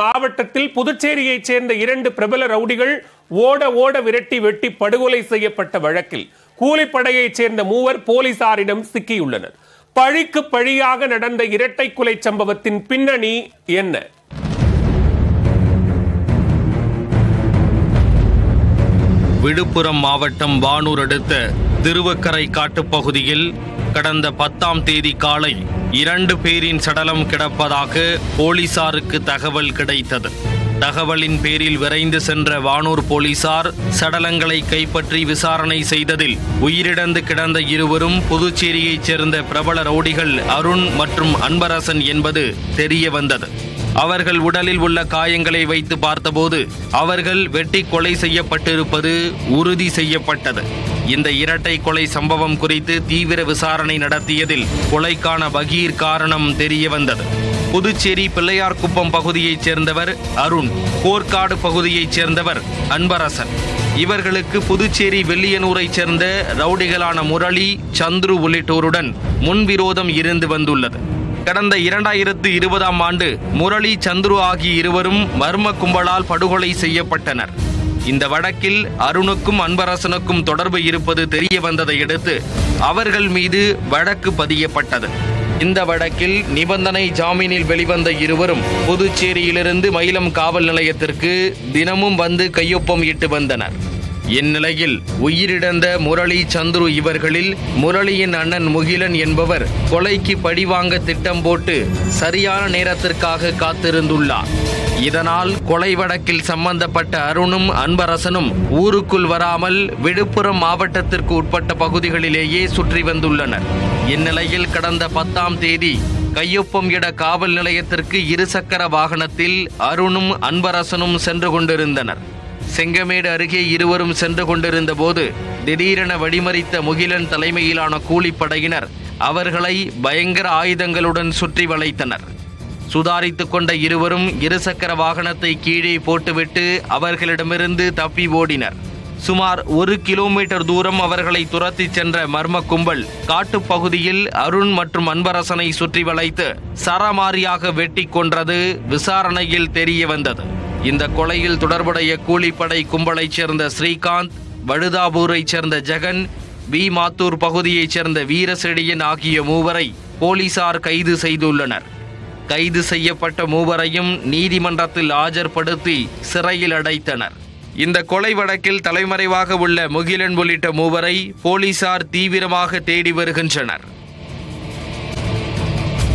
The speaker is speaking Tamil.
மாவட்டத்தில் புதுச்சேரியைச் சேர்ந்த இரண்டு பிரபல ரவுடிகள் ஓட ஓட விரட்டி வெட்டி படுகொலை செய்யப்பட்ட வழக்கில் கூலிப்படையைச் சேர்ந்த மூவர் போலீசாரிடம் சிக்கியுள்ளனர் பழிக்கு பழியாக நடந்த இரட்டை கொலை சம்பவத்தின் பின்னணி என்ன விழுப்புரம் மாவட்டம் வானூர் அடுத்த திருவக்கரை காட்டுப்பகுதியில் கடந்த பத்தாம் தேதி காலை இரண்டு பேரின் சடலம் கிடப்பதாக போலீசாருக்கு தகவல் கிடைத்தது தகவலின் பேரில் விரைந்து சென்ற வானூர் போலீசார் சடலங்களை கைப்பற்றி விசாரணை செய்ததில் உயிரிழந்து கிடந்த இருவரும் புதுச்சேரியைச் சேர்ந்த பிரபல ரவுடிகள் அருண் மற்றும் அன்பரசன் என்பது தெரிய வந்தது அவர்கள் உடலில் உள்ள காயங்களை வைத்து பார்த்தபோது அவர்கள் வெட்டி கொலை செய்யப்பட்டிருப்பது உறுதி செய்யப்பட்டது இந்த இரட்டை கொலை சம்பவம் குறித்து தீவிர விசாரணை நடத்தியதில் கொலைக்கான பகீர் காரணம் தெரிய வந்தது புதுச்சேரி பிள்ளையார்குப்பம் பகுதியைச் சேர்ந்தவர் அருண் போர்க்காடு பகுதியைச் சேர்ந்தவர் அன்பரசன் இவர்களுக்கு புதுச்சேரி வெள்ளியனூரைச் சேர்ந்த ரவுடிகளான முரளி சந்துரு உள்ளிட்டோருடன் முன்விரோதம் இருந்து வந்துள்ளது கடந்த இரண்டாயிரத்து இருபதாம் ஆண்டு முரளி சந்துரு ஆகிய இருவரும் மர்ம கும்பலால் படுகொலை செய்யப்பட்டனர் இந்த வழக்கில் அருணுக்கும் அன்பரசனுக்கும் தொடர்பு இருப்பது தெரிய வந்ததை அடுத்து அவர்கள் மீது வழக்கு பதியப்பட்டது இந்த வழக்கில் நிபந்தனை ஜாமீனில் வெளிவந்த இருவரும் புதுச்சேரியிலிருந்து மயிலம் காவல் நிலையத்திற்கு தினமும் வந்து கையொப்பம் இட்டு வந்தனர் இந்நிலையில் உயிரிழந்த முரளி சந்துரு இவர்களில் முரளியின் அண்ணன் முகிலன் என்பவர் கொலைக்கு பழிவாங்க திட்டம் போட்டு சரியான நேரத்திற்காக காத்திருந்துள்ளார் இதனால் கொலை வழக்கில் சம்பந்தப்பட்ட அருணும் அன்பரசனும் ஊருக்குள் வராமல் விழுப்புரம் மாவட்டத்திற்கு உட்பட்ட பகுதிகளிலேயே சுற்றி வந்துள்ளனர் இந்நிலையில் கடந்த பத்தாம் தேதி கையொப்பம் இட காவல் நிலையத்திற்கு இருசக்கர வாகனத்தில் அருணும் அன்பரசனும் சென்று கொண்டிருந்தனர் செங்கமேடு அருகே இருவரும் சென்று கொண்டிருந்த போது திடீரென வழிமறித்த முகிலன் தலைமையிலான கூலிப்படையினர் அவர்களை பயங்கர ஆயுதங்களுடன் சுற்றி வளைத்தனர் சுதாரித்துக் கொண்ட இருவரும் இருசக்கர வாகனத்தை கீழே போட்டுவிட்டு அவர்களிடமிருந்து தப்பி ஓடினர் சுமார் ஒரு கிலோமீட்டர் தூரம் அவர்களை துரத்தி சென்ற மர்ம கும்பல் காட்டுப்பகுதியில் அருண் மற்றும் அன்பரசனை சுற்றி வளைத்து சரமாரியாக வெட்டி கொன்றது விசாரணையில் தெரிய வந்தது இந்த கொலையில் தொடர்புடைய கூலிப்படை கும்பலைச் சேர்ந்த ஸ்ரீகாந்த் வழுதாபூரைச் சேர்ந்த ஜெகன் வி மாத்தூர் பகுதியைச் சேர்ந்த வீரசெழியன் ஆகிய மூவரை போலீசார் கைது செய்துள்ளனர் கைது செய்யப்பட்ட மூவரையும் நீதிமன்றத்தில் ஆஜர்படுத்தி சிறையில் அடைத்தனர் இந்த கொலை வழக்கில் தலைமறைவாக உள்ள முகிலன் உள்ளிட்ட மூவரை போலீசார் தீவிரமாக தேடி வருகின்றனர்